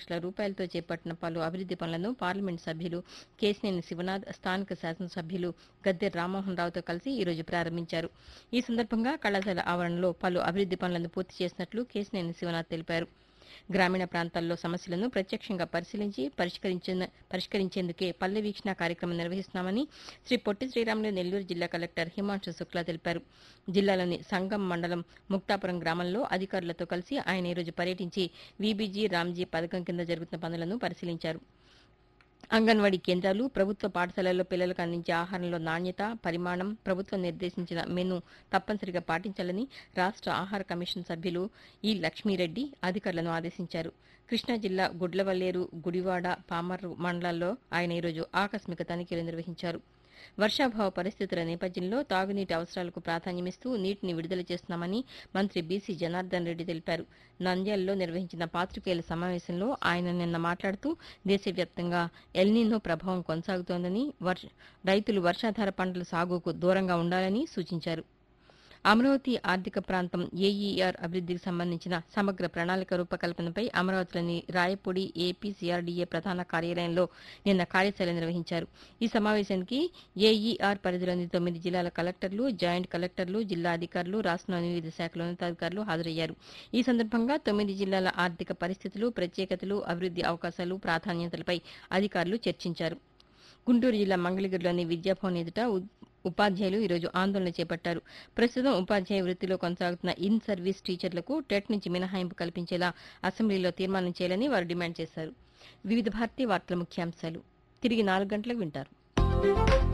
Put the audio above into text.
లక్షల రూపాయలతో చేపట్టిన పలు అభివృద్ది పనులను పార్లమెంట్ సభ్యులు కేశినేని శివనాథ్ స్థానిక శాసనసభ్యులు గద్దె రామ్మోహన్ రావుతో కలిసి ఈ రోజు ప్రారంభించారు ఈ సందర్భంగా కళాశాల ఆవరణలో పలు అభివృద్ది పనులను పూర్తి చేసినట్లు కేశినేని శివనాథ్ తెలిపారు గ్రామీణ ప్రాంతాల్లో సమస్యలను ప్రత్యక్షంగా పరిశీలించి పరిష్కరించిన పరిష్కరించేందుకే పల్లె వీక్షణ కార్యక్రమం నిర్వహిస్తున్నామని శ్రీ పొట్టి శ్రీరాములు నెల్లూరు జిల్లా కలెక్టర్ హిమాంశు శుక్లా తెలిపారు జిల్లాలోని సంగం మండలం ముక్తాపురం గ్రామంలో అధికారులతో కలిసి ఆయన ఈరోజు పర్యటించి వీబీజీ రామ్జీ పథకం కింద జరుగుతున్న పనులను పరిశీలించారు అంగన్వాడీ కేంద్రాలు ప్రభుత్వ పాఠశాలల్లో పిల్లలకు అందించే ఆహారంలో నాణ్యత పరిమాణం ప్రభుత్వం నిర్దేశించిన మెను తప్పనిసరిగా పాటించాలని రాష్ట్ర ఆహార కమిషన్ సభ్యులు ఈ లక్ష్మీరెడ్డి అధికారులను ఆదేశించారు కృష్ణా జిల్లా గుడ్లవల్లేరు గుడివాడ పామర్రు మండలాల్లో ఆయన ఈరోజు ఆకస్మిక తనిఖీలు నిర్వహించారు వర్షాభావ పరిస్థితుల నేపథ్యంలో తాగునీటి అవసరాలకు ప్రాధాన్యమిస్తూ నీటిని విడుదల చేస్తున్నామని మంత్రి బీసీ జనార్దన్ రెడ్డి తెలిపారు నంద్యాలలో నిర్వహించిన పాత్రికేయుల సమావేశంలో ఆయన నిన్న మాట్లాడుతూ దేశవ్యాప్తంగా ఎల్నీనో ప్రభావం కొనసాగుతోందని వర్ష- రైతులు వర్షాధార పంటల సాగుకు దూరంగా ఉండాలని సూచించారు అమరావతి ఆర్థిక ప్రాంతం ఏఈఆర్ అభివృద్ధికి సంబంధించిన సమగ్ర ప్రణాళిక రూపకల్పనపై అమరావతిలోని రాయపూడి ఏపీసీఆర్డీఏ ప్రధాన కార్యాలయంలో నిన్న కార్యశాల నిర్వహించారు ఈ సమావేశానికి ఏఈఆర్ పరిధిలోని తొమ్మిది జిల్లాల కలెక్టర్లు జాయింట్ కలెక్టర్లు జిల్లా అధికారులు రాష్ట్రంలోని వివిధ శాఖల ఉన్నతాధికారులు హాజరయ్యారు ఈ సందర్భంగా తొమ్మిది జిల్లాల ఆర్థిక పరిస్థితులు ప్రత్యేకతలు అభివృద్ది అవకాశాలు ప్రాధాన్యతలపై అధికారులు చర్చించారు గుంటూరు జిల్లా మంగళగిరిలోని విద్యాభవన్ ఎదుట ఉ- ఉపాధ్యాయులు ఈరోజు ఆందోళన చేపట్టారు ప్రస్తుతం ఉపాధ్యాయ వృత్తిలో కొనసాగుతున్న ఇన్ సర్వీస్ టీచర్లకు టెట్ నుంచి మినహాయింపు కల్పించేలా అసెంబ్లీలో తీర్మానం చేయాలని వారు డిమాండ్ చేశారు వివిధ భారతీయ వార్తల ముఖ్యాంశాలు తిరిగి నాలుగు గంటలకు వింటారు